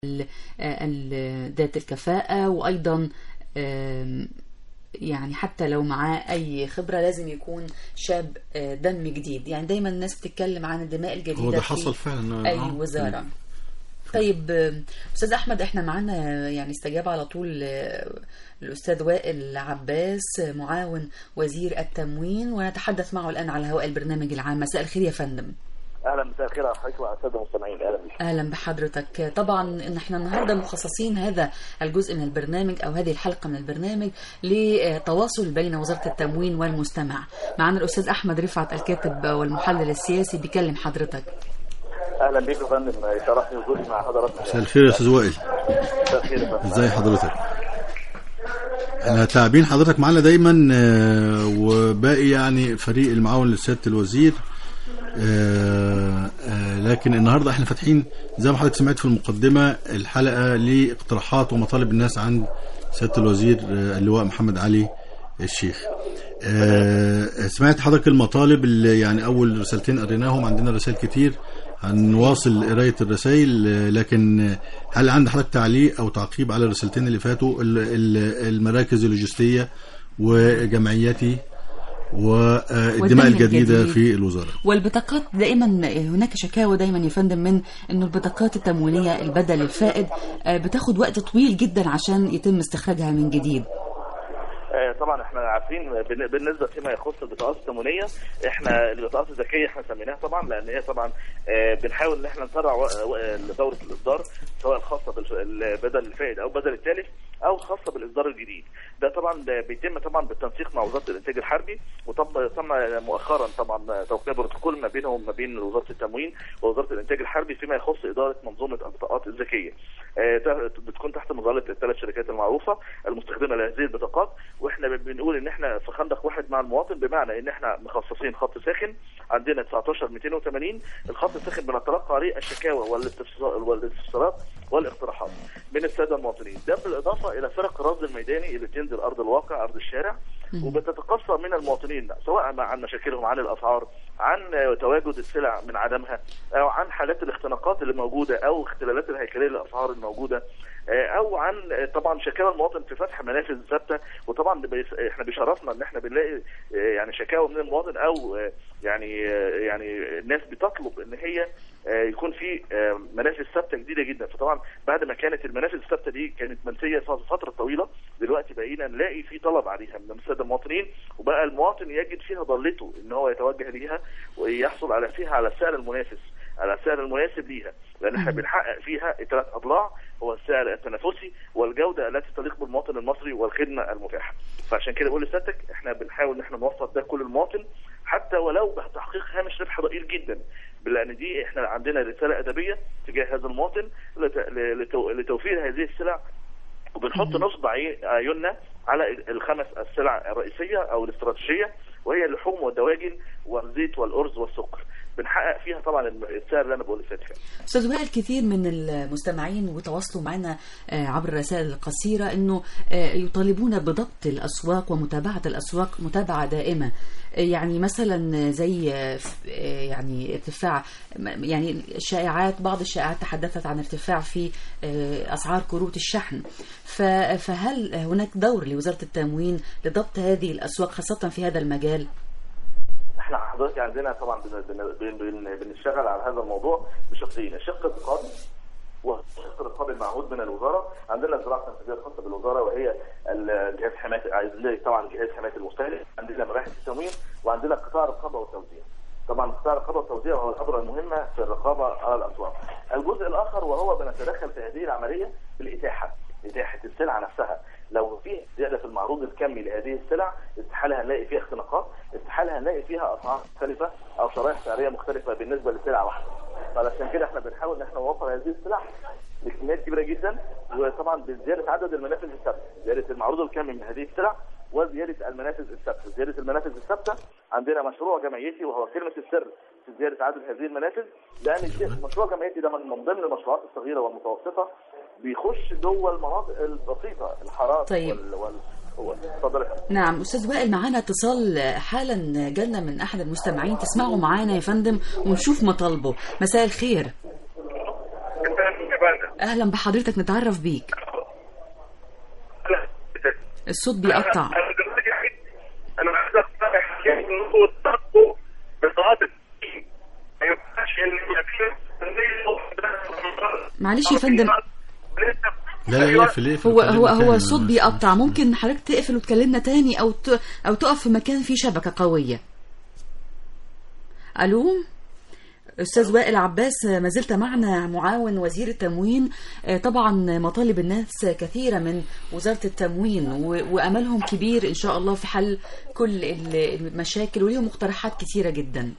ال- ال- ذات الكفاءة وأيضا آم، يعني حتى لو معاه أي خبرة لازم يكون شاب آه، دم جديد يعني دايما الناس بتتكلم عن الدماء الجديدة هو ده في حصل فعلا أي آه. وزارة طيب آه، أستاذ أحمد إحنا معانا آه، يعني استجاب على طول آه، الأستاذ وائل عباس آه، معاون وزير التموين ونتحدث معه الآن على هواء البرنامج العام مساء الخير يا فندم اهلا مساء الخير على حضرتك وعلى الساده المستمعين اهلا بك اهلا بحضرتك طبعا ان احنا النهارده مخصصين هذا الجزء من البرنامج او هذه الحلقه من البرنامج لتواصل بين وزاره التموين والمستمع معنا الاستاذ احمد رفعت الكاتب والمحلل السياسي بيكلم حضرتك اهلا بك يا فندم شرفني وجودي مع حضرتك مساء الخير يا استاذ وائل مساء الخير يا فندم ازي حضرتك احنا تابعين حضرتك معانا دايما آه، وباقي يعني فريق المعاون لسياده الوزير آه، آه، لكن النهارده احنا فاتحين زي ما حضرتك سمعت في المقدمه الحلقه لاقتراحات ومطالب الناس عند سياده الوزير آه، اللواء محمد علي الشيخ آه، سمعت حضرتك المطالب اللي يعني اول رسالتين قريناهم عندنا رسائل كتير هنواصل قرايه الرسائل آه، لكن آه، هل عند حضرتك تعليق او تعقيب على الرسالتين اللي فاتوا ال- ال- المراكز اللوجستيه وجمعياتي والدماء والدم الجديده الجديد. في الوزاره والبطاقات دائما هناك شكاوى دايما يا فندم من انه البطاقات التموينيه البدل الفائد آه، بتاخد وقت طويل جدا عشان يتم استخراجها من جديد آه، طبعا احنا عارفين بالن- بالنسبه فيما يخص البطاقات التموينيه احنا البطاقات الذكيه احنا سميناها طبعا لان هي طبعا آه، بنحاول ان احنا نسرع و- و- دوره الاصدار سواء الخاصه بالبدل الفائد او بدل التالف او خاصه بالاصدار الجديد ده طبعا ده بيتم طبعا بالتنسيق مع وزاره الانتاج الحربي وتم تم مؤخرا طبعا توقيع بروتوكول ما بينهم ما بين وزاره التموين ووزاره الانتاج الحربي فيما يخص اداره منظومه البطاقات الذكيه آه، ت- بتكون تحت مظله الثلاث شركات المعروفه المستخدمه لهذه البطاقات واحنا بنقول ان احنا في خندق واحد مع المواطن بمعنى ان احنا مخصصين خط ساخن عندنا 19 280 الخط الساخن بنتلقى عليه الشكاوى والاستفسار- والاستفسارات والاقتراحات من الساده المواطنين ده بالاضافه الى فرق الرصد الميداني اللي بتنزل ارض الواقع ارض الشارع وبتتقصى من المواطنين سواء مع- عن مشاكلهم عن الاسعار عن آه، تواجد السلع من عدمها او عن حالات الاختناقات اللي موجوده او اختلالات الهيكليه للاسعار الموجوده آه، او عن آه، طبعا شكاوى المواطن في فتح منافذ ثابته وطبعا بيس- احنا بيشرفنا ان احنا بنلاقي آه، يعني شكاوى من المواطن او آه، يعني آه، يعني الناس بتطلب ان هي آه، يكون في آه، منافذ ثابته جديده جدا فطبعا بعد ما كانت المنافذ الثابته دي كانت منسيه ف- فتره طويله دلوقتي بقينا نلاقي في طلب عليها من الساده المواطنين وبقى المواطن يجد فيها ضالته ان هو يتوجه ليها ويحصل على فيها على السعر المنافس على السعر المناسب ليها لان احنا بنحقق فيها ثلاث اضلاع هو السعر التنافسي والجوده التي تليق بالمواطن المصري والخدمه المتاحه فعشان كده بقول لسيادتك احنا بنحاول ان احنا نوفر ده لكل المواطن حتى ولو بتحقيق هامش ربح ضئيل جدا لان دي احنا عندنا رساله ادبيه تجاه هذا المواطن لت- لتو- لتوفير هذه السلع وبنحط نصب عي- عيوننا على الخمس السلع الرئيسيه او الاستراتيجيه وهي اللحوم والدواجن والزيت والارز والسكر بنحقق فيها طبعا السعر اللي انا بقول لسيادتك استاذ وائل كثير من المستمعين وتواصلوا معنا آه، عبر الرسائل القصيره انه آه، يطالبون بضبط الاسواق ومتابعه الاسواق متابعه دائمه آه، يعني مثلا زي آه، ف- آه، يعني ارتفاع م- يعني الشائعات بعض الشائعات تحدثت عن ارتفاع في آه، اسعار كروت الشحن ف- فهل هناك دور لوزاره التموين لضبط هذه الاسواق خاصه في هذا المجال؟ احنا حضرتك عندنا طبعا بن- بن- بن- بن- بنشتغل على هذا الموضوع بشقين الشق الرقابي والشق الرقابي المعهود من الوزاره عندنا الزراعه التنفيذيه الخاصه بالوزاره وهي الجهاز حمايه عايزين طبعا جهاز حمايه المستهلك عندنا مباحث التموين وعندنا قطاع الرقابه والتوزيع طبعا قطاع الرقابه والتوزيع هو الأدرى المهمه في الرقابه على الاسواق الجزء الاخر وهو بنتدخل في هذه العمليه بالاتاحه اتاحه السلعه نفسها لو في زياده في المعروض الكمي لهذه السلع استحاله هنلاقي فيها اختناقات استحاله هنلاقي فيها اسعار مختلفه او شرائح سعريه مختلفه بالنسبه لسلعه واحده فعلشان كده احنا بنحاول ان احنا نوفر هذه السلع بكميات كبيره جدا وطبعا بزياده عدد المنافذ الثابته زياده المعروض الكمي من هذه السلع وزياده المنافذ الثابته زياده المنافذ الثابته عندنا مشروع جمعيتي وهو كلمه السر في زياده عدد هذه المنافذ لان الشيء- مشروع جمعيتي ده من من ضمن المشروعات الصغيره والمتوسطه بيخش جوه المناطق البسيطه الحارات طيب. وال وال هو اتفضل يا فندم. نعم استاذ وائل معانا اتصال حالا جالنا من احد المستمعين تسمعوا معانا يا فندم ونشوف مطالبه مساء الخير اهلا بحضرتك نتعرف بيك الصوت بيقطع انا دلوقتي عايز انا عايز اقترح يعني انكم تطبقوا بطاقات التأمين. ما ينفعش ان يبقى في معلش يا فندم لا لا يقفل يقفل هو وكلمنا هو تاني. هو الصوت ما- بيقطع ممكن حضرتك تقفل وتكلمنا تاني او ت... او تقف في مكان فيه شبكه قويه الو استاذ وائل عباس ما زلت معنا معاون وزير التموين آه، طبعا مطالب الناس كثيره من وزاره التموين و- واملهم كبير ان شاء الله في حل كل ال- المشاكل وليهم مقترحات كثيره جدا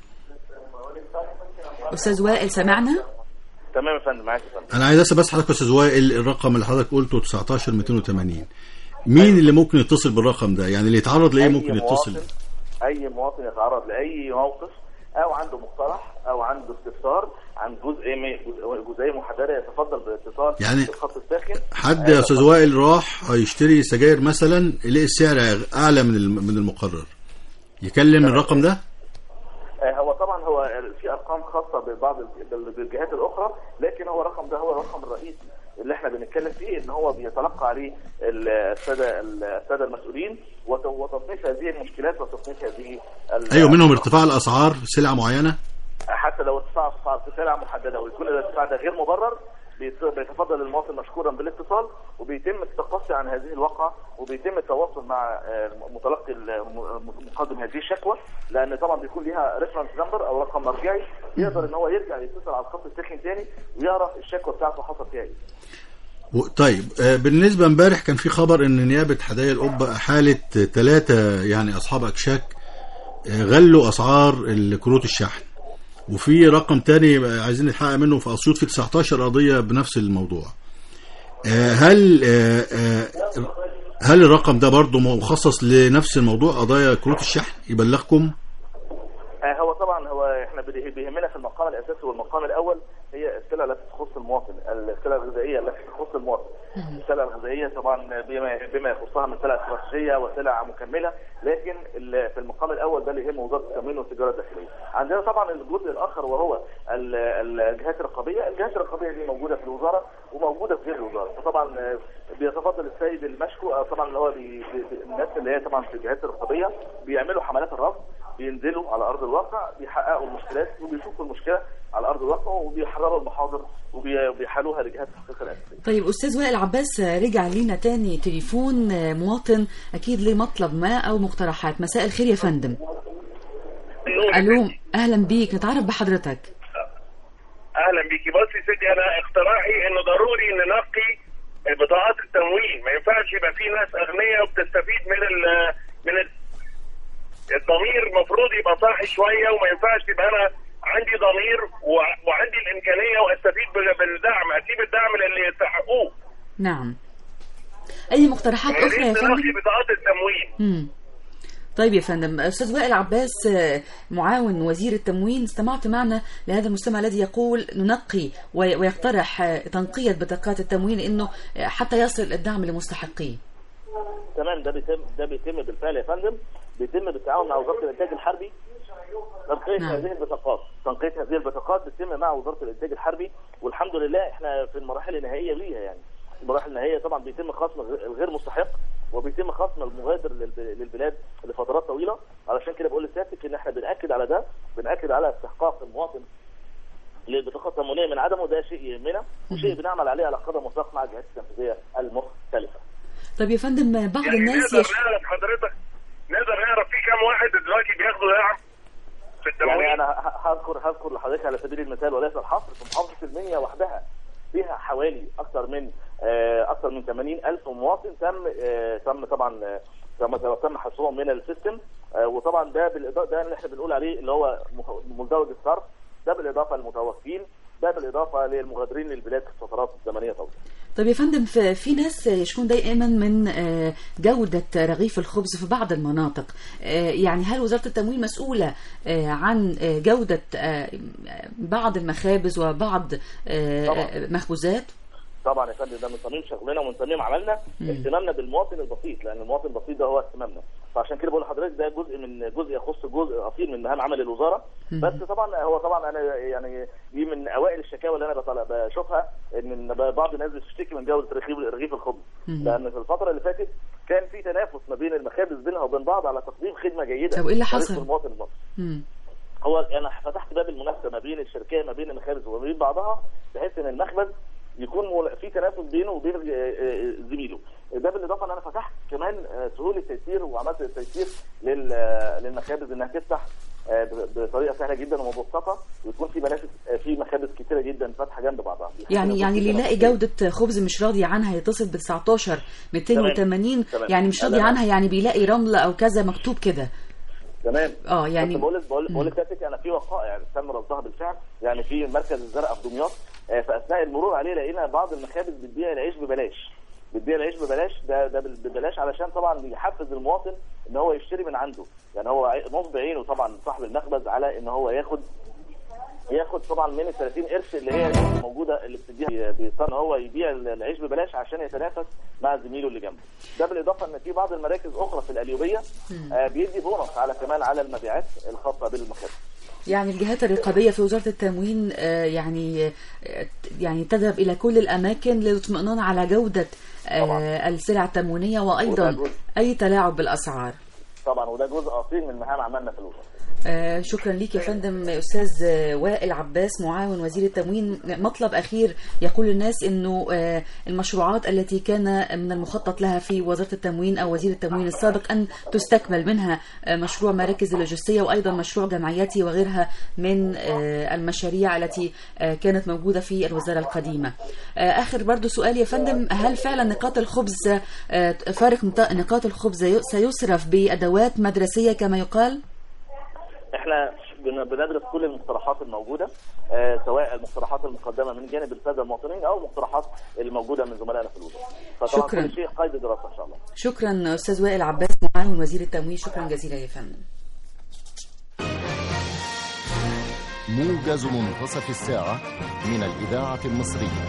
استاذ وائل سمعنا تمام يا فندم معاك يا فندم انا عايز اسال بس حضرتك يا استاذ وائل الرقم اللي حضرتك قلته 19 280 مين اللي ممكن يتصل بالرقم ده يعني اللي يتعرض لايه أي ممكن يتصل مواطن- اي مواطن يتعرض لاي موقف او عنده مقترح او عنده استفسار عن جزء م- جزء- جزئيه محدده يتفضل بالاتصال يعني بالخط الساخن حد يا استاذ وائل راح يشتري سجاير مثلا يلاقي السعر اعلى من الم- من المقرر يكلم الرقم ده آه، هو طبعا هو في ارقام خاصه ببعض ال- بالجهات الاخرى لكن هو الرقم ده هو الرقم الرئيسي اللي احنا بنتكلم فيه ان هو بيتلقى عليه ال- الساده الساده المسؤولين وت- وتصنيف هذه المشكلات وتصنيف هذه ال- ايوه منهم ارتفاع الاسعار سلعه معينه حتى لو ارتفاع اسعار في سلع محدده ويكون الارتفاع ده غير مبرر بيت- بيتفضل المواطن مشكورا بالاتصال وبيتم التقصي عن هذه الواقعه وبيتم التواصل مع آه، متلقي الم- مقدم هذه الشكوى لان طبعا بيكون ليها ريفرنس نمبر او رقم مرجعي يقدر ان هو يرجع يتصل على الخط الساخن تاني ويعرف الشكوى بتاعته حصل فيها ايه. و- طيب آه، بالنسبه امبارح كان في خبر ان نيابه حدائق القبه احالت ثلاثه يعني اصحاب اكشاك آه، غلوا اسعار كروت الشحن وفي رقم تاني آه، عايزين نتحقق منه في اسيوط في 19 قضيه بنفس الموضوع آه، هل آه، آه، هل الرقم ده برضه مخصص لنفس الموضوع قضايا كروت الشحن يبلغكم آه، هو طبعا هو احنا بده- بيهمنا في المقام الاساسي والمقام الاول هي السلع التي تخص المواطن، السلع الغذائيه التي تخص المواطن. السلع الغذائيه طبعا بما بما يخصها من سلع استراتيجيه وسلع مكمله، لكن ال- في المقام الاول ده اللي يهم وزاره التموين والتجاره الداخليه. عندنا طبعا الجزء الاخر وهو ال- الجهات الرقابيه، الجهات الرقابيه دي موجوده في الوزاره وموجوده في غير الوزاره، فطبعا آه، بيتفضل السيد المشكو آه، طبعا اللي هو بي بي- الناس اللي هي طبعا في الجهات الرقابيه بيعملوا حملات الرفض بينزلوا على ارض الواقع بيحققوا المشكلات وبيشوفوا المشكله على ارض الواقع وبيحرروا المحاضر وبي- وبيحالوها لجهات التحقيق الاساسيه. طيب استاذ وائل عباس رجع لينا تاني تليفون مواطن اكيد ليه مطلب ما او مقترحات مساء الخير يا فندم الو اهلا بيك نتعرف بحضرتك اهلا بيكي بصي يا ستي انا اقتراحي انه ضروري ننقي بطاقات التموين ما ينفعش يبقى في ناس اغنياء وبتستفيد من ال من ال الضمير المفروض يبقى صاحي شويه وما ينفعش تبقى انا عندي ضمير وع- وعندي الامكانيه واستفيد بال- بالدعم اسيب الدعم للي يستحقوه نعم اي مقترحات اخرى يا نريد ننقي فندم بطاقات التموين مم. طيب يا فندم استاذ وائل عباس آه، معاون وزير التموين استمعت معنا لهذا المستمع الذي يقول ننقي وي- ويقترح آه، تنقية بطاقات التموين انه آه، حتى يصل الدعم لمستحقيه تمام ده بيتم ده بيتم بالفعل يا فندم بيتم بالتعاون مع وزاره الانتاج الحربي تنقية نعم. هذه البطاقات تنقية هذه البطاقات بتتم مع وزاره الانتاج الحربي والحمد لله احنا في المراحل النهائيه ليها يعني المراحل النهائيه طبعا بيتم خصم الغ- الغير مستحق وبيتم خصم المغادر للب- للبلاد لفترات طويله علشان كده بقول لسيادتك ان احنا بناكد على ده بناكد على استحقاق المواطن للبطاقه التموينيه من عدمه ده شيء يهمنا وشيء بنعمل عليه على قدم وساق مع الجهات التنفيذيه المختلفه طيب يا فندم آه، بعض يعني الناس نقدر يش... نعرف حضرتك نقدر نعرف في كام واحد دلوقتي بياخدوا دعم في التموين يعني انا ه- هذكر هذكر لحضرتك على سبيل المثال وليس الحصر في محافظه المنيا وحدها فيها حوالي اكثر من آه، اكثر من 80 الف مواطن تم آه، تم طبعا آه، تم تم حصرهم من السيستم آه، وطبعا ده بالاضافه ده اللي احنا بنقول عليه اللي هو مخ- مزدوج الصرف ده بالاضافه للمتوفين ده بالاضافه للمغادرين للبلاد في فترات زمنيه طويله طيب يا فندم ف- في ناس يشكون دائما من آه، جودة رغيف الخبز في بعض المناطق آه، يعني هل وزارة التموين مسؤولة آه، عن آه، جودة آه، بعض المخابز وبعض آه، طبعاً. آه، مخبوزات؟ طبعا يا فندم ده من صميم شغلنا ومن صميم عملنا مم. اهتمامنا بالمواطن البسيط لان المواطن البسيط ده هو اهتمامنا فعشان كده بقول لحضرتك ده جزء من جزء يخص جزء اصيل من مهام عمل الوزاره مم. بس طبعا هو طبعا انا يعني دي من اوائل الشكاوى اللي انا بطلع بشوفها ان بعض الناس بتشتكي من جوده رغيف رغيف الخبز مم. لان في الفتره اللي فاتت كان في تنافس ما بين المخابز بينها وبين بعض على تقديم خدمه جيده طب إيه اللي طريقة حصل؟ المواطن المصري مم. هو انا فتحت باب المنافسه ما بين الشركات ما بين المخابز وما بين بعضها بحيث ان المخبز يكون مل- في تنافس بينه وبين آه، آه، زميله ده بالاضافه ان انا فتحت كمان آه، سهوله تيسير وعملت التيسير لل- آه، للمخابز انها تفتح آه، ب- بطريقه سهله جدا ومبسطه ويكون في منافس آه، في مخابز كتيره جدا فاتحه جنب بعضها يعني يعني اللي يلاقي جودة خبز مش راضي عنها يتصل ب 19 280 تمام. يعني مش راضي لا، لا. عنها يعني بيلاقي رملة أو كذا مكتوب كده تمام اه يعني بس بقول لك بقول بقول لك تاتك انا في وقائع تم رصدها بالفعل يعني في مركز الزرقاء في دمياط آه، في اثناء المرور عليه لقينا بعض المخابز بتبيع العيش ببلاش بتبيع العيش ببلاش ده ده بال- ببلاش علشان طبعا يحفز المواطن ان هو يشتري من عنده يعني هو عي- نصب عينه طبعا صاحب المخبز على ان هو ياخد ياخد طبعا من ال 30 قرش اللي هي موجوده اللي بتديها بيضطر ان هو يبيع العيش ببلاش عشان يتنافس مع زميله اللي جنبه ده بالاضافه ان في بعض المراكز اخرى في القليوبيه آه بيدي بونص على كمان على المبيعات الخاصه بالمخابز يعني الجهات الرقابية في وزارة التموين آه، يعني آه، يعني تذهب إلى كل الأماكن للاطمئنان على جودة آه، طبعاً. السلع التموينية وده وأيضا جزء. أي تلاعب بالأسعار طبعا وده جزء اصيل من مهام عملنا في الوزاره آه، شكرا ليك يا فندم استاذ آه، وائل عباس معاون وزير التموين مطلب اخير يقول للناس انه آه، المشروعات التي كان من المخطط لها في وزاره التموين او وزير التموين السابق ان تستكمل منها آه، مشروع مراكز اللوجستيه وايضا مشروع جمعياتي وغيرها من آه، المشاريع التي آه، كانت موجوده في الوزاره القديمه. آه، اخر برضو سؤال يا فندم هل فعلا نقاط الخبز آه، فارق نط- نقاط الخبز سيصرف بادوات مدرسيه كما يقال؟ احنا بن- بندرس كل المقترحات الموجوده آه سواء المقترحات المقدمه من جانب الساده المواطنين او المقترحات الموجوده من زملائنا في الوزاره فطبعا شكراً. كل شيء قيد دراسه ان شاء الله شكرا استاذ وائل عباس معاون وزير التموين شكرا جزيلا يا فندم موجز منتصف الساعة من الإذاعة المصرية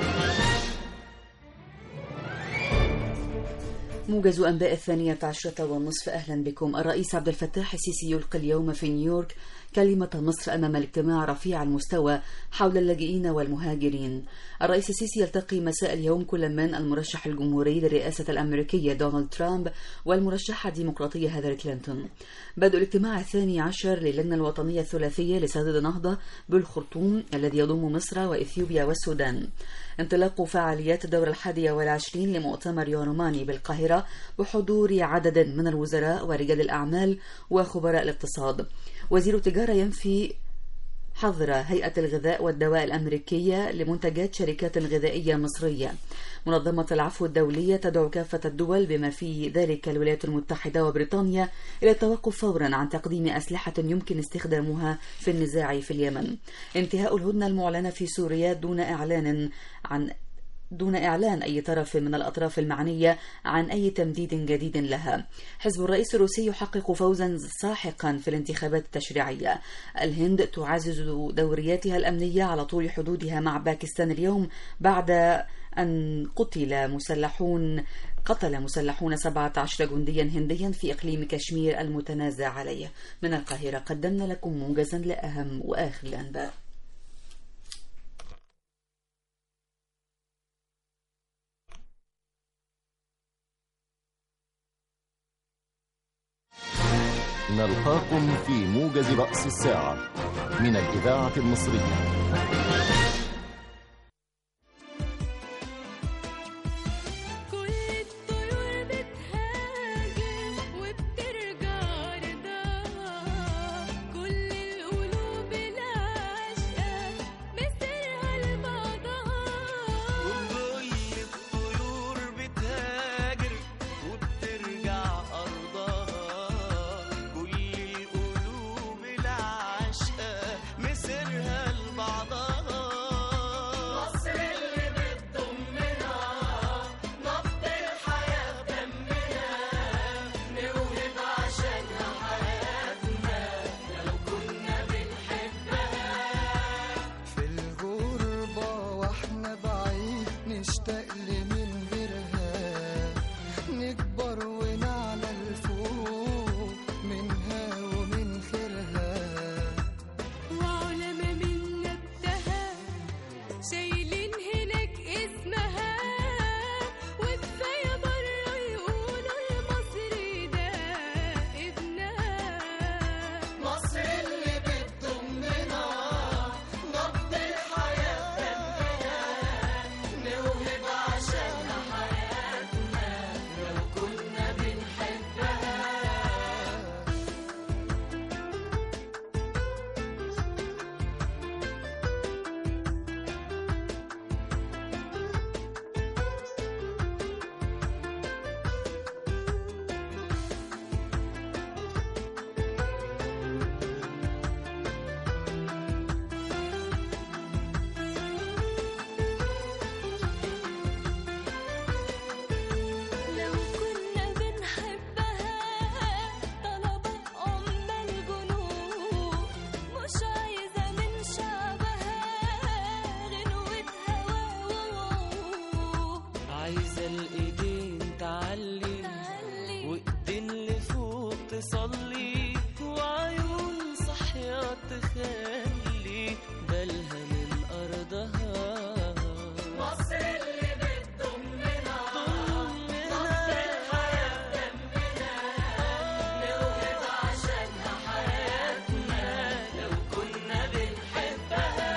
موجز أنباء الثانية عشرة والنصف أهلا بكم الرئيس عبد الفتاح السيسي يلقي اليوم في نيويورك كلمة مصر أمام الاجتماع رفيع المستوى حول اللاجئين والمهاجرين الرئيس السيسي يلتقي مساء اليوم كل من المرشح الجمهوري للرئاسة الأمريكية دونالد ترامب والمرشحة الديمقراطية هيلاري كلينتون بدء الاجتماع الثاني عشر للجنة الوطنية الثلاثية لسداد النهضة بالخرطوم الذي يضم مصر وإثيوبيا والسودان انطلاق فعاليات الدورة الحادية والعشرين لمؤتمر يوروماني بالقاهرة بحضور عدد من الوزراء ورجال الأعمال وخبراء الاقتصاد وزير التجارة ينفي حظر هيئة الغذاء والدواء الأمريكية لمنتجات شركات غذائية مصرية منظمة العفو الدولية تدعو كافة الدول بما في ذلك الولايات المتحدة وبريطانيا إلى التوقف فورا عن تقديم أسلحة يمكن استخدامها في النزاع في اليمن انتهاء الهدنة المعلنة في سوريا دون إعلان عن دون إعلان أي طرف من الأطراف المعنية عن أي تمديد جديد لها حزب الرئيس الروسي يحقق فوزا ساحقا في الانتخابات التشريعية الهند تعزز دورياتها الأمنية على طول حدودها مع باكستان اليوم بعد أن قتل مسلحون قتل مسلحون 17 جنديا هنديا في إقليم كشمير المتنازع عليه من القاهرة قدمنا لكم موجزا لأهم وآخر الأنباء نلقاكم في موجز رأس الساعة من الإذاعة المصرية كل الطيور بتهاجر وبترجع رضاها كل القلوب العاشقة مسيرها لبعضها كل الطيور بتهاجر وبترجع أرضها كل القلوب العاشقة مسيرها لبعضها تقل من غيرها نكبر ونعلى الفوق منها ومن خيرها وعلماء من نبتها شايلين هناك اسمها وكفاية بره يقولوا المصري ده ابنها مصر اللي بتضمنا نبض الحياة دمنا نوهب عشانها حياتنا لو كنا بنحبها لو كنا بنحبها طلبت أم الجنود مش عايزة من شعبها غنوة هوا عايزة الإيدين تعلي وإيدين لفوق تصلي وعيون صحية تخلي بالها من أرضها مصر اللي بتضمنا نبض الحياة دمنا نوهب عشانها حياتنا لو كنا بنحبها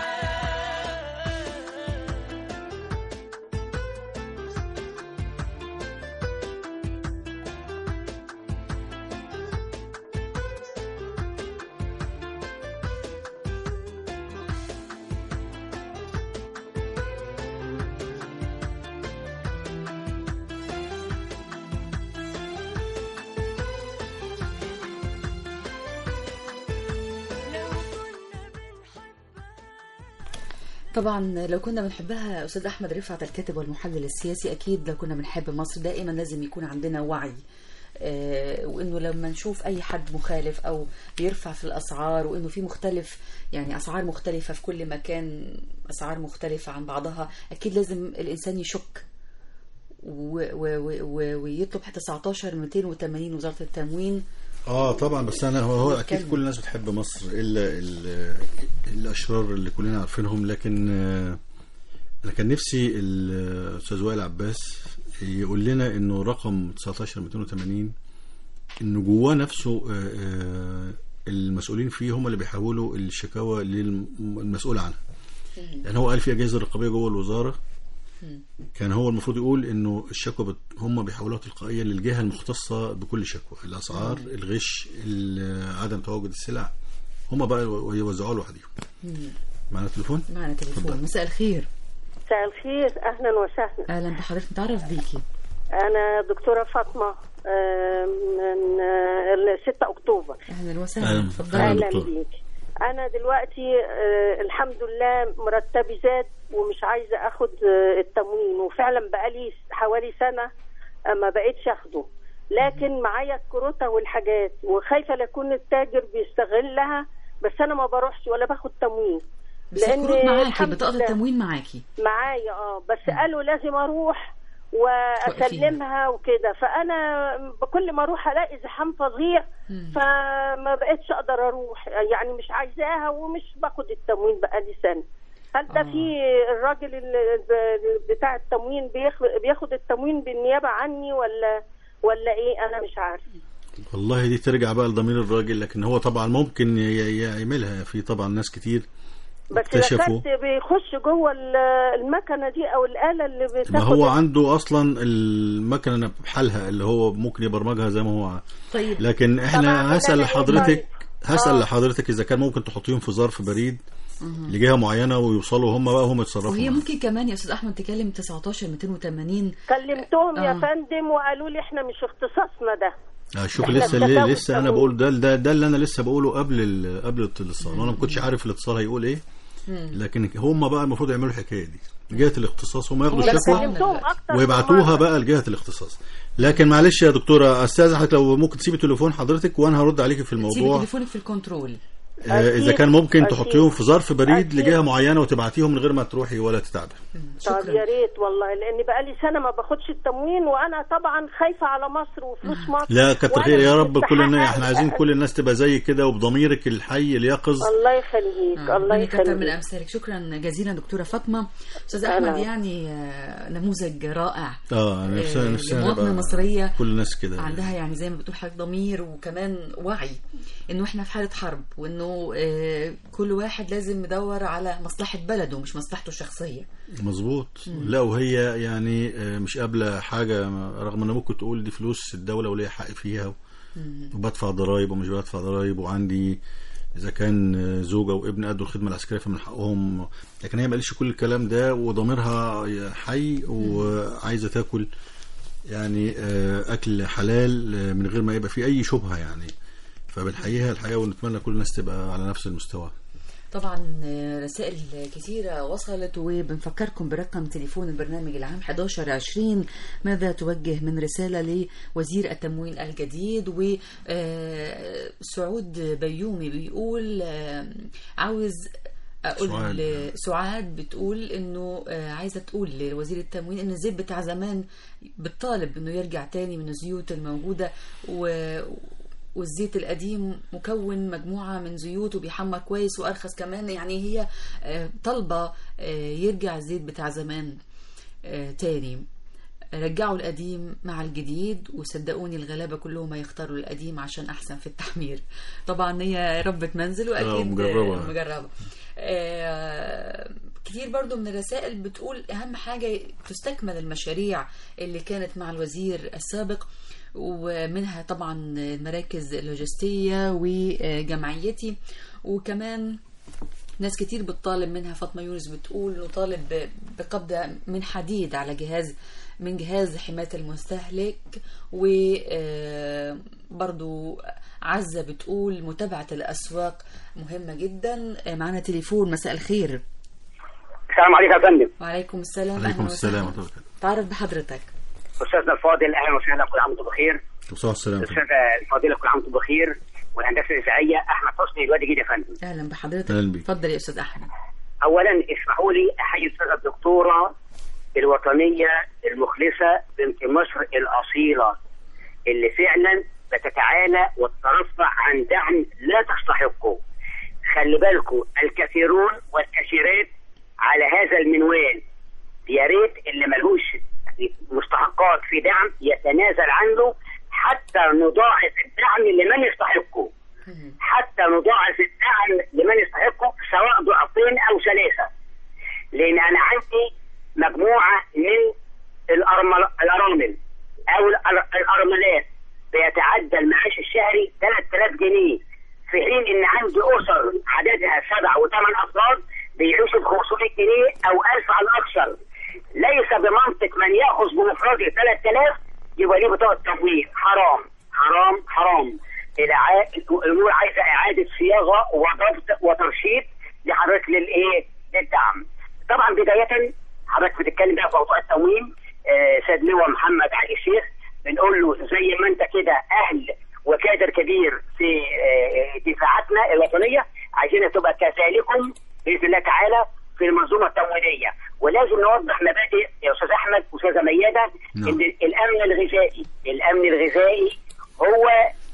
لو كنا بنحبها طبعا لو كنا بنحبها استاذ احمد رفعت الكاتب والمحلل السياسي اكيد لو كنا بنحب مصر دائما لازم يكون عندنا وعي آه، وانه لما نشوف اي حد مخالف او بيرفع في الاسعار وانه في مختلف يعني اسعار مختلفه في كل مكان اسعار مختلفه عن بعضها اكيد لازم الانسان يشك و- و- و- و- ويطلب حتى 19 280 وزاره التموين اه طبعا بس انا هو, هو اكيد نتكلم. كل الناس بتحب مصر الا ال- الاشرار اللي كلنا عارفينهم لكن آه، انا كان نفسي الاستاذ وائل عباس يقول لنا انه رقم 19 280 انه جواه نفسه آه، آه، المسؤولين فيه هم اللي بيحولوا الشكاوى للمسؤول عنها يعني هو قال في اجهزه رقابيه جوه الوزاره كان هو المفروض يقول انه الشكوى بت... هم بيحولوها تلقائيا للجهه المختصه بكل شكوى الاسعار الغش ال- عدم تواجد السلع هم بقى يوزعوها لوحدهم معنا تليفون معنا تليفون اتفضل. مساء الخير مساء الخير اهلا وسهلا اهلا بحضرتك نتعرف بيكي انا دكتوره فاطمه آه، من آه، 6 اكتوبر اهلا وسهلا أهلا. اتفضلي أهلا. اهلا دكتور. بيك انا دلوقتي آه، الحمد لله مرتبي زاد ومش عايزه اخد آه، التموين وفعلا بقالي حوالي سنه آه، ما بقيتش اخده لكن معايا الكروته والحاجات وخايفه لا يكون التاجر بيستغلها بس انا ما بروحش ولا باخد تموين بس الكروت معاكي الحمد بطاقه لله التموين معاكي معايا اه بس قالوا لازم اروح واسلمها وكده فانا كل ما اروح الاقي زحام فظيع فما بقتش اقدر اروح يعني مش عايزاها ومش باخد التموين بقالي سنه هل ده آه. في الراجل ال- ب- بتاع التموين بياخ- بياخد التموين بالنيابه عني ولا ولا ايه انا مش عارفه والله دي ترجع بقى لضمير الراجل لكن هو طبعا ممكن ي- ي- يعملها في طبعا ناس كتير بس اكتشفوا. اذا كنت بيخش جوه ال- المكنه دي او الاله اللي بتاخد ما هو ال- عنده اصلا المكنه بحالها اللي هو ممكن يبرمجها زي ما هو عايز. طيب لكن طبعاً احنا هسال أنا لحضرتك طيب. هسال آه. لحضرتك اذا كان ممكن تحطيهم في ظرف بريد لجهه معينه ويوصلوا هم بقى هم يتصرفوا وهي معاها. ممكن كمان يا استاذ احمد تكلم 19 280 كلمتهم يا آه. فندم وقالوا لي احنا مش اختصاصنا ده آه، شوف إحنا لسه اللي التساوي لسه انا التساوي. بقول ده ده ده اللي انا لسه بقوله قبل ال- قبل الاتصال وانا ما كنتش عارف الاتصال هيقول ايه لكن هم بقى المفروض يعملوا الحكايه دي جهه الاختصاص هم ياخدوا لا، الشكوى كلمتهم اكتر من ويبعتوها مرة. بقى لجهه الاختصاص لكن معلش يا دكتوره استاذ حضرتك لو ممكن تسيبي تليفون حضرتك وانا هرد عليكي في سيبي الموضوع تليفونك في الكنترول آه، اذا أكيد، كان ممكن أكيد. تحطيهم في ظرف بريد أكيد. لجهه معينه وتبعتيهم من غير ما تروحي ولا تتعبي طب يا ريت والله لان بقالي سنه ما باخدش التموين وانا طبعا خايفه على مصر وفلوس مصر لا كتر وأنا خير يا مش رب كل الناس مستحقة احنا عايزين كل الناس تبقى زي كده وبضميرك الحي اليقظ الله يخليك الله ربنا يكتر من يخليك امثالك شكرا جزيلا دكتوره فاطمه استاذ أهلا. احمد يعني آه، نموذج رائع اه نفسنا آه، نفسنا لمواطنة نبقى مصرية كل الناس كده عندها يعني زي ما بتقول حضرتك ضمير وكمان وعي انه احنا في حاله حرب وانه آه، كل واحد لازم يدور على مصلحه بلده مش مصلحته الشخصيه مظبوط مم. لا وهي يعني آه، مش قابله حاجه رغم ان ممكن تقول دي فلوس الدوله وليها حق فيها وبدفع ضرايب ومش بدفع ضرايب وعندي اذا كان آه، زوجه وابن ادوا الخدمه العسكريه فمن حقهم لكن هي ما قالتش كل الكلام ده وضميرها حي وعايزه تاكل يعني آه، اكل حلال آه، من غير ما يبقى فيه اي شبهه يعني فبنحييها الحقيقه ونتمنى كل الناس تبقى على نفس المستوى طبعا آه، رسائل كثيرة وصلت وبنفكركم برقم تليفون البرنامج العام 1120 ماذا توجه من رسالة لوزير التموين الجديد وسعود بيومي بيقول آه، عاوز اقول سعاد. ل- سعاد بتقول انه آه، عايزه تقول لوزير التموين ان الزيت بتاع زمان بتطالب انه يرجع تاني من الزيوت الموجوده و والزيت القديم مكون مجموعة من زيوت وبيحمر كويس وأرخص كمان يعني هي آه، طالبة آه، يرجع الزيت بتاع زمان آه، تاني رجعوا القديم مع الجديد وصدقوني الغلابة كلهم هيختاروا القديم عشان أحسن في التحمير طبعا هي ربة منزل وأكيد آه، مجربة. مجربة آه، كتير برضو من الرسائل بتقول أهم حاجة تستكمل المشاريع اللي كانت مع الوزير السابق ومنها طبعا المراكز اللوجستية وجمعيتي وكمان ناس كتير بتطالب منها فاطمة يونس بتقول نطالب ب- بقبض من حديد على جهاز من جهاز حماية المستهلك وبرضو عزة بتقول متابعة الأسواق مهمة جدا آه، معنا تليفون مساء الخير السلام عليكم يا فندم وعليكم السلام عليكم أهلا السلام وسهلا. ورحمه الله وبركاته تعرف بحضرتك استاذنا الفاضل اهلا وسهلا كل عام وانتم بخير وصباح السلام الاستاذ الفاضله كل عام وانتم بخير والهندسه الاذاعيه احمد حسني الوادي جديد يا فندم أهلا بحضرتك أهلا بيك. اتفضل يا أستاذ أحمد اولا اسمحوا لي احيي الاستاذه الدكتوره الوطنيه المخلصه بنت مصر الاصيله اللي فعلا بتتعالى وتترفع عن دعم لا تستحقه خلي بالكم الكثيرون والكثيرات على هذا المنوال يا ريت اللي ملوش مستحقات في دعم يتنازل عنه حتى نضاعف الدعم لمن يستحقه حتى نضاعف الدعم لمن يستحقه سواء ضعفين او ثلاثه لان انا عندي مجموعه من الأرمل الارامل او الأر- الارملات بيتعدى المعاش الشهري 3000 جنيه في حين ان عندي اسر عددها سبع وثمان افراد بيعيشوا ب 500 جنيه او 1000 على الاكثر ليس بمنطق من ياخذ بمفرده 3000 يبقى ليه بطاقه تموين حرام حرام حرام الع- الامور عايزه اعاده صياغه وضبط وترشيد لحضرتك للايه؟ للدعم. طبعا بدايه حضرتك بتتكلم بقى في موضوع التموين آه، سيد لواء محمد علي الشيخ بنقول له زي ما انت كده اهل وكادر كبير في آه، دفاعاتنا الوطنيه عايزين تبقى كذلكم باذن الله تعالى في المنظومه التموينيه ولازم نوضح مبادئ يا استاذ احمد واستاذه مياده نعم. ان الامن الغذائي الامن الغذائي هو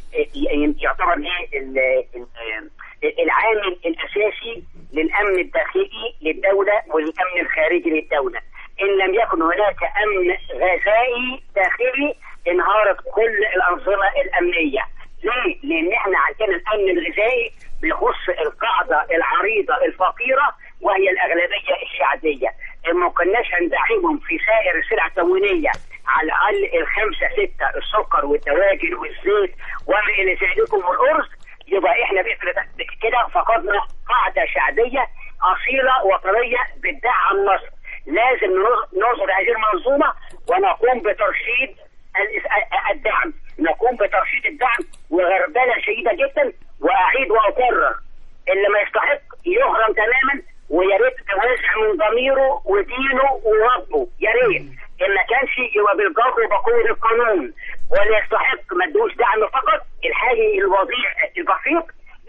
ي- يعتبر ايه ال- ال- العامل الاساسي للامن الداخلي للدوله والامن الخارجي للدوله ان لم يكن هناك امن غذائي داخلي انهارت كل الانظمه الامنيه ليه؟ لان احنا عندنا الامن الغذائي بيخص القاعده العريضه الفقيره وهي الاغلبيه الشعبيه ما كناش هندعمهم في سائر السلع التموينيه على الاقل الخمسه سته السكر والدواجن والزيت وما الى ذلك والارز يبقى احنا بإذن كده فقدنا قاعده شعبيه اصيله وطنيه بتدعم مصر لازم ننظر هذه المنظومه ونقوم بترشيد الاس- الدعم نقوم بترشيد الدعم وغربله شديده جدا واعيد واكرر اللي ما يستحق يهرم تماما ويا ريت توازع من ضميره ودينه وربه يا ريت ان ما كانش يبقى بالجبر وبقوه القانون واللي يستحق ما ادوش دعم فقط الحالي الوضيع البسيط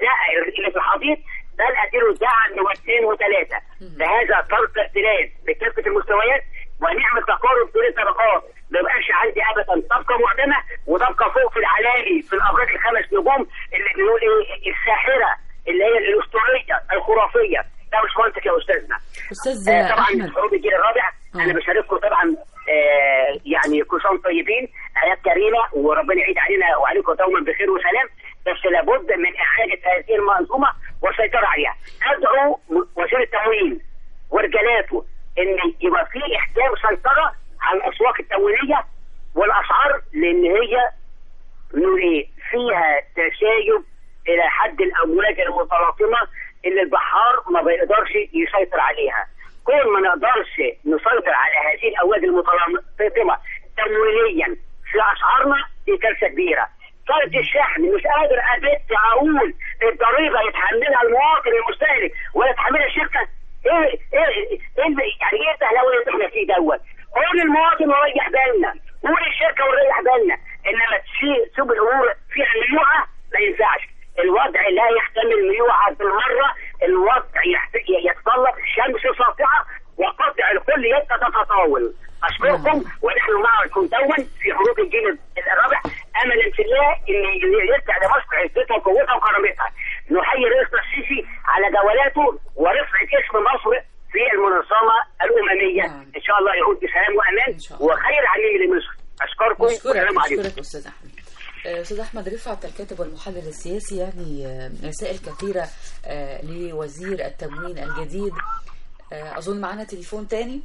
ده اللي في الحضيض ده اللي اديله دعم واثنين وثلاثه فهذا طرق اختلاف بكافه المستويات ونعمل تقارب بين الطبقات ما يبقاش عندي ابدا طبقه معدمه وطبقه فوق في العلالي في الابراج الخمس نجوم اللي بنقول ايه الساحره اللي هي الاسطوريه الخرافيه ده مش منطق يا استاذنا استاذ آه، طبعا احمد حروب الجيل الرابع انا بشارككم طبعا آه، يعني كل سنه وانتم طيبين ايات كريمه وربنا يعيد علينا وعليكم دوما بخير وسلام بس لابد من اعاده هذه المنظومه والسيطره عليها ادعو م- وزير التموين ورجالاته ان يبقى في احكام سيطره على الاسواق التموينيه والاسعار لان هي نقول ايه فيها تشايب الى حد الامواج المتلاطمه اللي البحار ما بيقدرش يسيطر عليها كل ما نقدرش نسيطر على هذه الامواج المتلاطمه تمويليا في اسعارنا دي كارثه كبيره كارثه الشحن مش قادر ابت اقول الضريبه يتحملها المواطن المستهلك ولا يتحملها الشركه ايه ايه ايه اللي- يعني ايه التهلاوي اللي احنا فيه دوت قول المواطن وريح بالنا قول الشركه وريح بالنا انما تسيب تسيب الامور فيها ميوعه ما ينفعش الوضع لا يحتمل ميوعه بالمره الوضع يحت- يتطلب شمس ساطعه وقطع الكل تتطاول اشكركم ونحن معكم دوما في حروب الجيل الرابع املا في الله ان يرجع لمصر عزتها وقوتها وكرامتها نحيي رئيسنا السيسي على جولاته ورفعه اسم مصر في المنظمه الامميه ان شاء الله يعود بسلام وامان وخير عليه لمصر اشكركم نشكرك والسلام عليكم نشكرك استاذ احمد آه، استاذ احمد رفعت الكاتب والمحلل السياسي يعني آه، رسائل كثيره آه، لوزير التموين الجديد آه، اظن معانا تليفون تاني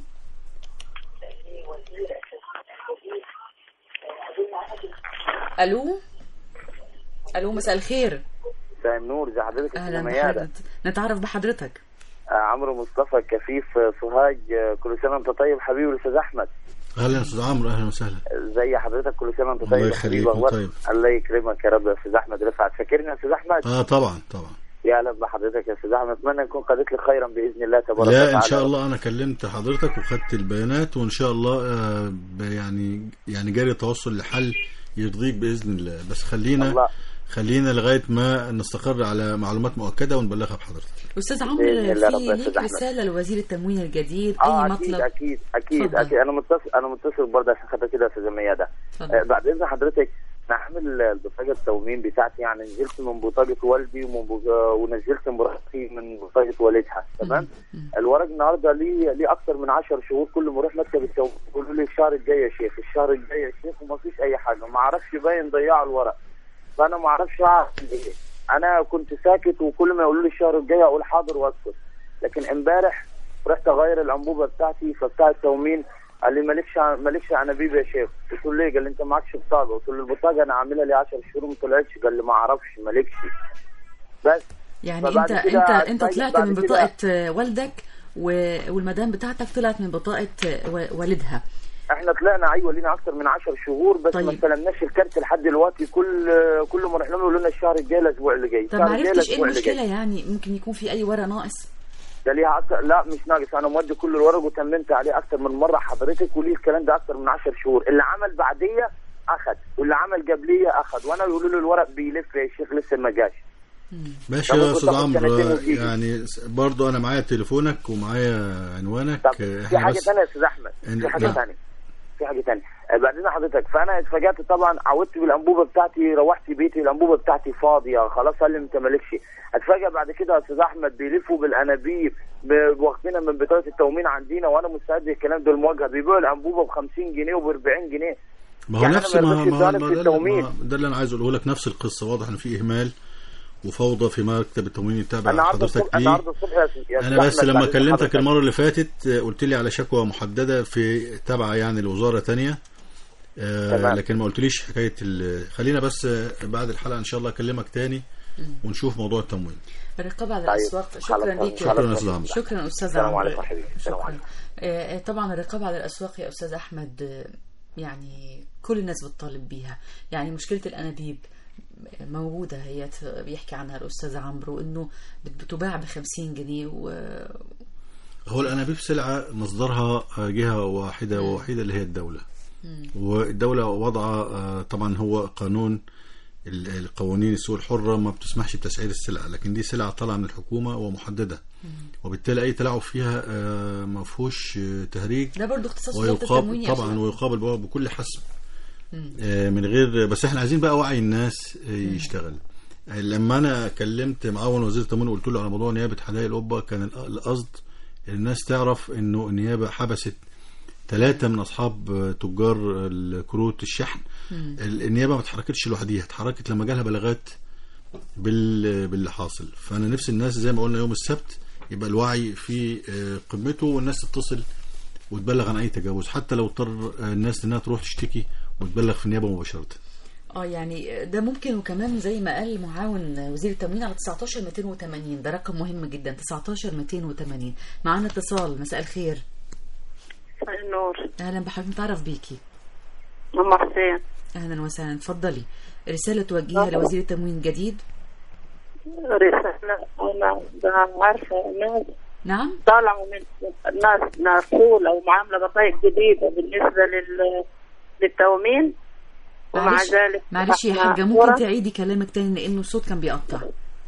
الو الو مساء الخير مساء النور زي حضرتك يا اهلا ميادة بحضرتك نتعرف بحضرتك آه، عمرو مصطفى كفيف آه، سوهاج آه، كل سنه وانت طيب حبيبي الاستاذ احمد اهلا استاذ عمرو اهلا وسهلا زي حضرتك كل سنه وانت الله طيب يا يخليك حبيبي أخبار- وطيب. الله يكرمك يا رب يا استاذ احمد رفعت فاكرني يا استاذ احمد اه طبعا طبعا يا اهلا بحضرتك يا استاذ احمد اتمنى نكون قضيت لك خيرا باذن الله تبارك لا وتعالى ان شاء الله انا كلمت حضرتك وخدت البيانات وان شاء الله آه ب- يعني يعني جاري توصل لحل يرضيك باذن الله بس خلينا الله. خلينا لغايه ما نستقر على معلومات مؤكده ونبلغها بحضرتك استاذ بإذن عمرو الله رب في يا أستاذ ليك أحمد. رساله لوزير التموين الجديد اه اي اكيد مطلب اكيد اكيد اتفضل. اكيد انا متصل انا متصل برضه عشان خاطر كده يا استاذه ميادة اتفضل. آه بعد اذن حضرتك نحمل البطاقه التومين بتاعتي يعني نزلت من بطاقه والدي ومن بو- آه، ونزلت مراتي من بطاقه والدها تمام الورق النهارده ليه ليه اكثر من 10 شهور كل ما اروح مكتب التومين يقولوا لي الشهر الجاي يا شيخ الشهر الجاي يا شيخ وما فيش اي حاجه ما اعرفش باين ضيعوا الورق فانا ما اعرفش اعمل ايه انا كنت ساكت وكل ما يقولوا لي الشهر الجاي اقول حاضر واسكت لكن امبارح رحت اغير الانبوبه بتاعتي فبتاع التومين قال لي مالكش ع- مالكش انابيب يا شيخ قلت له ليه قال لي انت معكش بطاقه قلت له البطاقه انا عاملها لي 10 شهور وما طلعتش قال لي ما اعرفش مالكش بس يعني فبعد انت كده انت انت بعد طلعت كده- من بطاقه آه، والدك و- والمدام بتاعتك طلعت من بطاقه آه، و- والدها احنا طلعنا ايوه لينا اكتر من 10 شهور بس طيب. ما استلمناش الكارت لحد دلوقتي كل كل ما رحنا لهم يقولوا لنا الشهر الجاي الاسبوع اللي جاي طب ما الشهر الجاي عرفتش ايه الأسبوع اللي جاي. المشكله يعني ممكن يكون في اي ورق ناقص ده ليها أكتر لا مش ناقص انا مودي كل الورق وتممت عليه اكتر من مره حضرتك وليه الكلام ده اكتر من 10 شهور اللي عمل بعديه اخد واللي عمل قبليه اخد وانا يقولوا له الورق بيلف يا شيخ لسه ما جاش ماشي طب يا ممكن استاذ تاخد عمرو سنتين آه، وتيجي. يعني س- برضو انا معايا تليفونك ومعايا عنوانك طب آه، في احنا حاجه بس ثانيه يا استاذ احمد إن- في حاجه نعم. ثانيه في حاجه ثانيه آه، بعدين حضرتك فانا اتفاجأت طبعا عودت بالانبوبه بتاعتي روحت بيتي الانبوبه بتاعتي فاضيه خلاص قال لي انت مالكش اتفاجئ بعد كده يا استاذ احمد بيلفوا بالانابيب ب- واخدينها من بطاقه التومين عندنا وانا مستعد الكلام ده المواجهه بيبيعوا الانبوبه ب 50 جنيه وب 40 جنيه ما هو يعني نفس أنا ما, ما ما, رضيتش ما, أدفع ما في ده, التومين. ما ده اللي انا عايز اقوله لك نفس القصه واضح ان في اهمال وفوضى في مكتب التموين التابع النهارده لحضرتك الصبح ليه النهارده الصبح يا أستاذ- يا أستاذ انا بس أحمد لما بعد إذن كلمتك حضرتك. المره اللي فاتت آه، قلت لي على شكوى محدده في تابعه يعني لوزاره تانية آه تمام. لكن ما قلتليش حكايه ال- خلينا بس آه، بعد الحلقه ان شاء الله اكلمك تاني ونشوف موضوع التموين الرقابه على طيب. الاسواق شكرا خلاص. ليك شكرا يا استاذ عمرو شكرا استاذ السلام عمرو عليكم حبيبي السلام شكرا عليكم آه، آه، طبعا الرقابه على الاسواق يا استاذ احمد آه، يعني كل الناس بتطالب بيها يعني مشكله الانابيب موجودة هي ت- بيحكي عنها الأستاذ عمرو إنه بت- بتباع ب 50 جنيه و... هو الانابيب سلعه مصدرها آه، جهه واحده ووحيده اللي هي الدوله والدوله وضع آه، طبعا هو قانون ال- القوانين السوق الحره ما بتسمحش بتسعير السلع لكن دي سلع طالعه من الحكومه ومحدده وبالتالي اي تلاعب فيها آه، ما فيهوش آه، تهريج ده برضو اختصاص وزاره ويقابل التموين يا طبعا أستاذ. ويقابل بقى بكل حسب آه، من غير بس احنا عايزين بقى وعي الناس آه، يشتغل آه، لما انا كلمت معاون وزير التموين وقلت له على موضوع نيابه حدائق القبه كان الق- القصد الناس تعرف انه النيابه حبست ثلاثة من أصحاب آه، تجار الكروت الشحن ال- النيابة ما اتحركتش لوحديها اتحركت لما جالها بلاغات بال باللي حاصل فأنا نفسي الناس زي ما قلنا يوم السبت يبقى الوعي في آه، قمته والناس تتصل وتبلغ عن أي تجاوز حتى لو اضطر آه، الناس إنها تروح تشتكي وتبلغ في النيابة مباشرة اه يعني ده ممكن وكمان زي ما قال معاون وزير التموين على 19 280 ده رقم مهم جدا 19 280 معانا اتصال مساء الخير مساء النور اهلا بحضرتك نتعرف بيكي ام حسين اهلا وسهلا اتفضلي رساله توجهها لوزير التموين الجديد رسالة أنا ده عارفة ناس نعم طالعوا من ناس مقفولة ومعاملة بطايق جديدة بالنسبة لل للتومين ومع معلش ذلك معلش يا إحنا حاجه ممكن ورا- تعيدي كلامك تاني لانه الصوت كان بيقطع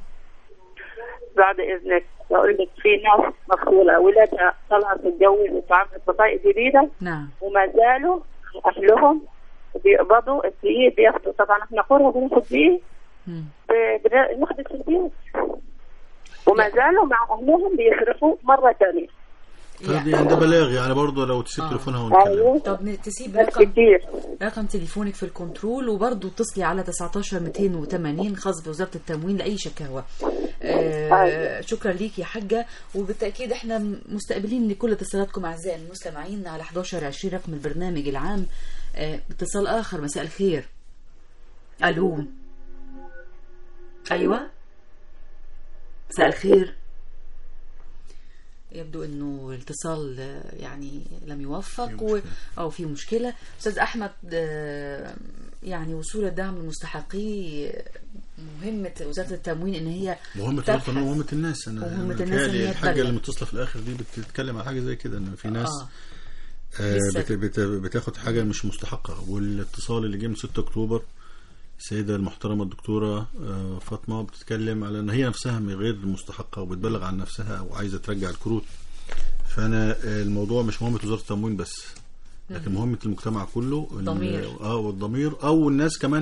بعد إذنك بقول لك في ناس مقفولة أولادها طلعت تتجوز وعملت بطايق جديدة نعم وما زالوا أهلهم بيقبضوا الدقيق بياخدوا طبعا احنا قرى بناخد دقيق مم. ب- بن- بناخد في البيوت وما زالوا مع أهلهم بيصرفوا مرة ثانية طيب يعني ده بلاغ يعني برضه لو تسيب آه. تليفونها ونتكلم أيوه طب ن- تسيب ناس رقم كتير رقم تليفونك في الكنترول وبرضه اتصلي على 19 280 خاص بوزاره التموين لاي شكاوى. آه أيوة. شكرا ليك يا حاجه وبالتاكيد احنا مستقبلين لكل اتصالاتكم اعزائي المستمعين على 11 20 رقم البرنامج العام. آه اتصال اخر مساء الخير. الو ايوه مساء الخير. يبدو انه الاتصال آه، يعني لم يوفق و... او في مشكله استاذ احمد آه، يعني وصول الدعم للمستحقي آه، مهمه وزاره التموين ان هي مهمة تبحث. الوطن ومهمة الناس انا ومهمة أنا الناس إن متهيألي هي الحاجة تبلغ. اللي متصلة في الاخر دي بتتكلم على حاجة زي كده ان في ناس اه آه لسه. بت بت بتاخد حاجة مش مستحقة والاتصال اللي جه من 6 اكتوبر السيدة المحترمة الدكتورة آه فاطمة بتتكلم على ان هي نفسها غير مستحقة وبتبلغ عن نفسها وعايزة ترجع الكروت فانا آه، الموضوع مش مهمة وزارة التموين بس لكن مهمة المجتمع كله ال- ضمير. اه والضمير او الناس كمان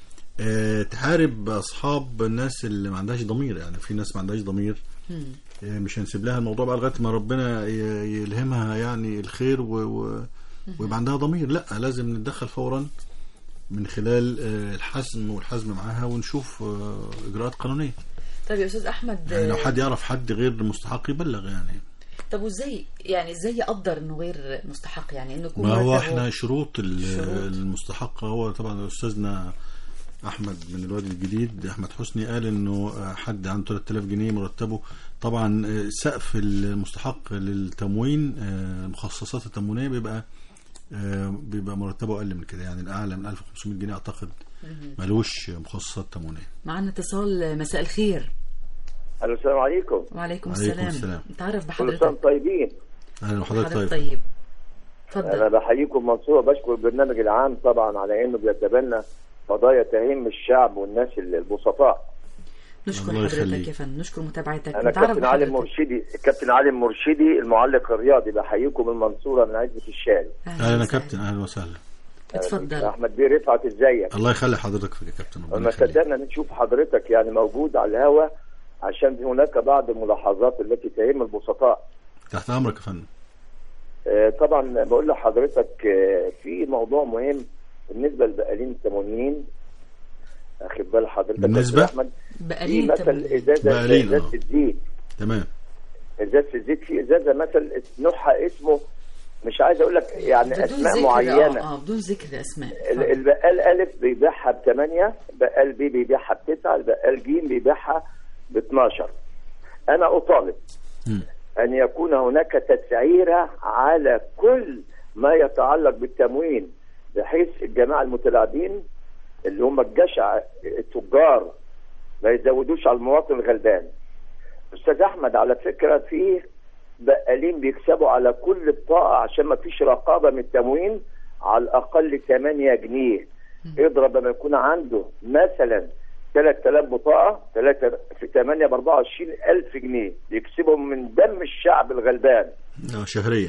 آه، تحارب اصحاب الناس اللي ما عندهاش ضمير يعني في ناس ما عندهاش ضمير مم. آه، مش هنسيب لها الموضوع بقى لغايه ما ربنا ي- يلهمها يعني الخير و... و... ويبقى عندها ضمير لا لازم نتدخل فورا من خلال آه، الحزم والحزم معاها ونشوف آه، اجراءات قانونيه طيب يا استاذ احمد يعني لو آه، حد يعرف حد غير مستحق يبلغ يعني طب وازاي يعني ازاي يقدر انه غير مستحق يعني انه يكون ما هو مرتبه- احنا شروط ال- شروط. المستحقه هو طبعا استاذنا احمد من الوادي الجديد احمد حسني قال انه حد عنده 3000 جنيه مرتبه طبعا سقف المستحق للتموين المخصصات التموينيه بيبقى بيبقى مرتبه اقل من كده يعني الاعلى من 1500 جنيه اعتقد ملوش مخصصات تموينيه معنا اتصال مساء الخير الو السلام عليكم وعليكم وعليكم السلام السلام. نتعرف كل سنه بحضرتك وانتم طيبين اهلا وحضرتك حضرتك طيب طيب انا اتفضل بحييكم منصور بشكر البرنامج العام طبعا على انه بيتبنى قضايا تهم الشعب والناس البسطاء نشكر الله حضرتك يخليك. يا فندم نشكر متابعتك انا نتعرف كابتن علي بحضرتك. مرشدي الكابتن علي مرشدي المعلق الرياضي بحييكم من المنصوره من عزبه الشارع اهلا يا وسهلا. كابتن اهلا وسهلا اتفضل احمد بيه رفعت ازيك الله يخلي حضرتك يا كابتن ربنا ما يخليك صدقنا نشوف حضرتك يعني موجود على الهوا عشان هناك بعض الملاحظات التي تهم البسطاء تحت امرك يا فندم آه، طبعا بقول لحضرتك آه، في موضوع مهم بالنسبه للبقالين التموينيين اخد بال حضرتك يا بالنسبة؟ أستاذ احمد في بقليل مثل تموين. ازازه بقالين، ازازه آه. الزيت تمام ازازه الزيت في ازازه مثل نوعها اسمه مش عايز اقول لك يعني بدون اسماء ذكر معينه اه اه بدون ذكر اسماء ال- اتفضل. البقال ألف بيبيعها بثمانية بقال بي بيبيعها بتسعة البقال جيم بيبيعها ب 12 أنا أطالب مم. أن يكون هناك تسعيرة على كل ما يتعلق بالتموين بحيث الجماعة المتلاعبين اللي هم الجشع التجار ما يزودوش على المواطن الغلبان أستاذ أحمد على فكرة في بقالين بيكسبوا على كل بطاقة عشان ما فيش رقابة من التموين على الأقل 8 جنيه اضرب لما يكون عنده مثلا 3000 بطاقه 3 في 8 ب 24000 جنيه يكسبهم من دم الشعب الغلبان آه، شهريا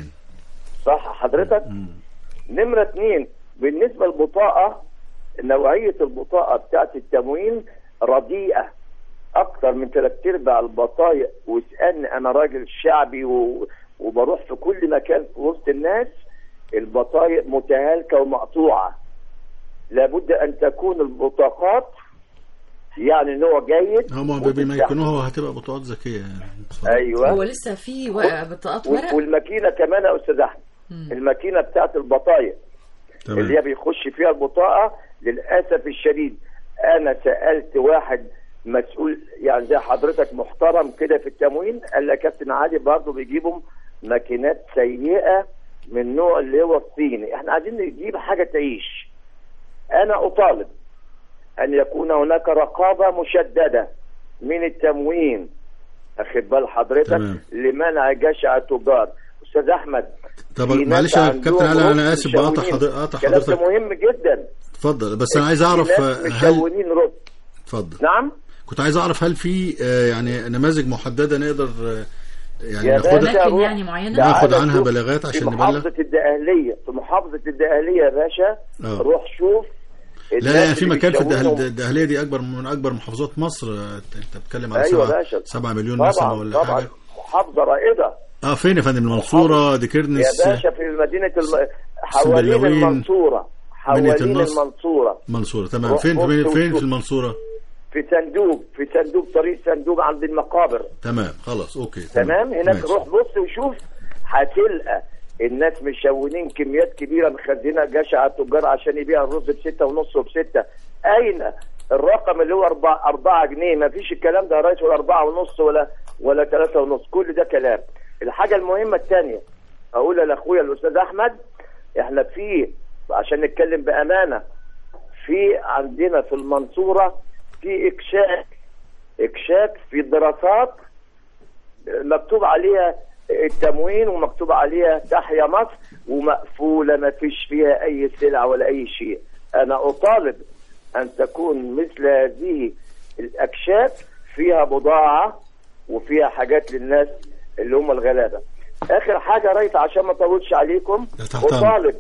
صح حضرتك؟ نمرة اتنين بالنسبة للبطاقة نوعية البطاقة بتاعت التموين رديئة أكتر من ثلاث أرباع البطايق واسألني أنا راجل شعبي و... وبروح في كل مكان في وسط الناس البطايق متهالكة ومقطوعة لابد أن تكون البطاقات يعني نوع جيد هم بما يكونوها هتبقى بطاقات ذكيه يعني أيوه هو لسه في ورق- بطاقات وال- ورق والماكينه كمان يا استاذ احمد الماكينه بتاعت البطايق تمام. اللي هي بيخش فيها البطاقه للاسف الشديد انا سالت واحد مسؤول يعني زي حضرتك محترم كده في التموين قال لي يا كابتن علي برضه بيجيبوا ماكينات سيئه من النوع اللي هو الصيني احنا عايزين نجيب حاجه تعيش انا اطالب ان يكون هناك رقابه مشدده من التموين اخد بال حضرتك تمام. لمنع جشع التجار استاذ احمد طب في ناس معلش يا عندهم كابتن علي انا رز اسف بقاطع مشونين. حضر- قاطع الكلام ده حضرتك مهم جدا اتفضل بس انا عايز اعرف في آه، ناس هل مشونين رز اتفضل نعم كنت عايز اعرف هل في آه، يعني نماذج محدده نقدر آه، يعني يا ناخدها باشا روح يعني معينة؟ ناخد تعالى عنها شوف بلاغات عشان في نبلغ محافظة الدقهلية في محافظة الدقهلية يا باشا آه. روح شوف لا الناس لا في اللي مكان في بيشونوا- الدهل- الدهلية دي اكبر من اكبر محافظات مصر آه، انت أنت بتتكلم على ايوه يا سبعة باشا 7 مليون طبعا نسمة ولا طبعا حاجة محافظة رائدة اه فين يا فندم المنصورة دي كيرنس يا باشا في مدينة الم... حوالين سنبلاوين، المنصورة بنية حوالين النصر. المنصورة منصورة تمام روح فين بص فين, فين وشوف. في المنصورة في صندوق في صندوق طريق صندوق عند المقابر تمام خلاص اوكي تمام هناك ماشي. روح بص وشوف هتلقى الناس مشونين كميات كبيره مخزنه جشع التجار عشان يبيع الرز بستة ونص وبستة اين الرقم اللي هو 4 4 جنيه ما فيش الكلام ده يا ريس ولا 4 ونص ولا ولا 3 ونص كل ده كلام الحاجه المهمه الثانيه اقول لاخويا الاستاذ احمد احنا في عشان نتكلم بامانه في عندنا في المنصوره في اكشاك اكشاك في دراسات مكتوب عليها التموين ومكتوب عليها تحيا مصر ومقفولة ما فيش فيها أي سلع ولا أي شيء أنا أطالب أن تكون مثل هذه الأكشاك فيها بضاعة وفيها حاجات للناس اللي هم الغلابة آخر حاجة يا ريت عشان ما أطولش عليكم تحت أمرك. أطالب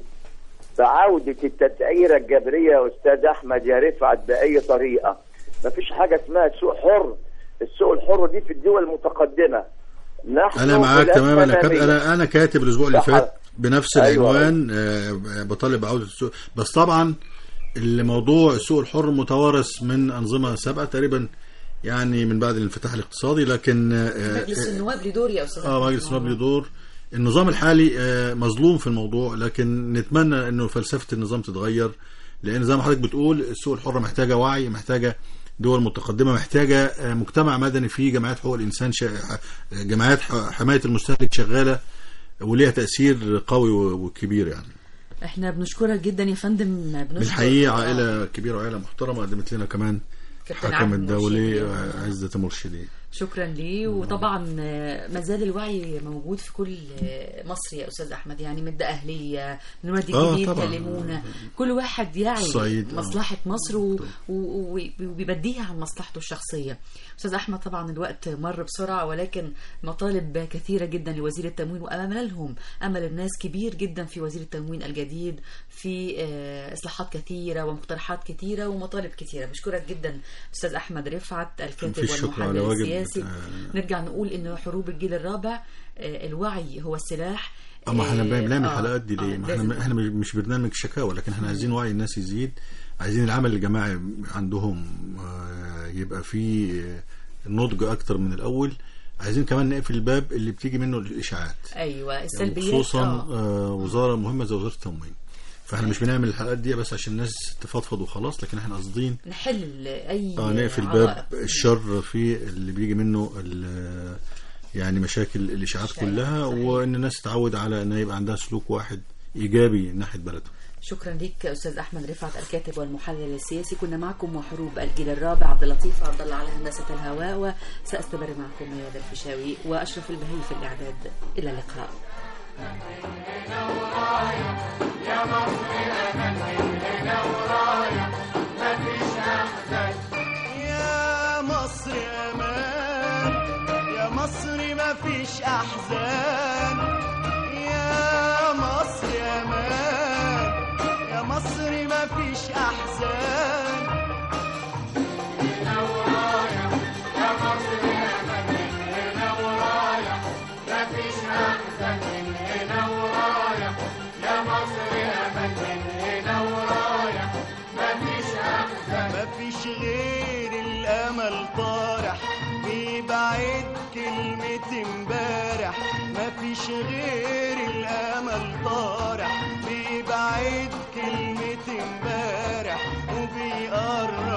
بعودة التسعيرة الجبرية يا أستاذ أحمد يا رفعت بأي طريقة مفيش حاجة اسمها سوق حر السوق الحر دي في الدول المتقدمة نحن انا معاك بلاد تماما انا كاتب أمامية. انا انا كاتب الاسبوع اللي صح. فات بنفس أيوة. العنوان آه، بطالب بعوده السوق بس طبعا الموضوع السوق الحر متوارث من انظمه سابقه تقريبا يعني من بعد الانفتاح الاقتصادي لكن آه، مجلس النواب له دور يا استاذ اه مجلس النواب له دور النظام الحالي آه، مظلوم في الموضوع لكن نتمنى انه فلسفه النظام تتغير لان زي ما حضرتك بتقول السوق الحر محتاجه وعي محتاجه دول متقدمه محتاجه آه، مجتمع مدني فيه جمعيات حقوق الانسان شا... ح- جمعيات ح- حمايه المستهلك شغاله وليها تاثير قوي و- وكبير يعني احنا بنشكرك جدا يا فندم بنشكر بالحقيقه آه. عائله كبيره وعائله محترمه قدمت لنا كمان كابتن حكم عبد الدولي المرشد. آه، عزه مرشدي شكرا ليه وطبعا آه، ما زال الوعي موجود في كل آه، مصر يا استاذ احمد يعني من الدقهليه من وادي آه، الجديد طبعاً. كلمونا كل واحد يعي الصعيد، آه. مصلحه مصر و- و- و- وبيبديها عن مصلحته الشخصيه استاذ احمد طبعا الوقت مر بسرعه ولكن مطالب كثيره جدا لوزير التموين وامل لهم امل الناس كبير جدا في وزير التموين الجديد في آه، اصلاحات كثيره ومقترحات كثيره ومطالب كثيره بشكرك جدا استاذ احمد رفعت الكاتب مفيش شكر والمحلل على واجب. السياسي آه. نرجع نقول ان حروب الجيل الرابع آه، الوعي هو السلاح اما احنا آه، بنعمل آه، الحلقات دي ليه؟ آه، ما لازم. احنا احنا مش- مش برنامج شكاوى لكن احنا عايزين وعي الناس يزيد عايزين العمل الجماعي عندهم آه، يبقى فيه آه، نضج اكتر من الاول عايزين كمان نقفل الباب اللي بتيجي منه الاشاعات ايوه يعني السلبيات خصوصا آه. آه، وزاره مهمه زي وزاره التموين فاحنا مش بنعمل الحلقات دي بس عشان الناس تفضفض وخلاص لكن احنا قاصدين نحل اي اه نقفل عوائق. باب الشر في اللي بيجي منه ال- يعني مشاكل الاشاعات كلها وان الناس تتعود على ان يبقى عندها سلوك واحد ايجابي ناحيه بلدهم شكرا لك استاذ احمد رفعت الكاتب والمحلل السياسي كنا معكم وحروب الجيل الرابع عبد اللطيف عبد الله على هندسه الهواء وساستمر معكم مياد الفيشاوي واشرف البهي في الاعداد الى اللقاء يا مصر أنا ورايا احزان يا مصر يا مان يا مصر مفيش احزان هنا ورايا يا مصر يا مان هنا ورايا مفيش احزان من هنا ورايا يا مصر يا مان هنا ورايا مفيش احزان مفيش غير الامل طارح بيبعد كلمة امبارح مفيش غير الامل طارح بيبعد كلمة امبارح وبيقرب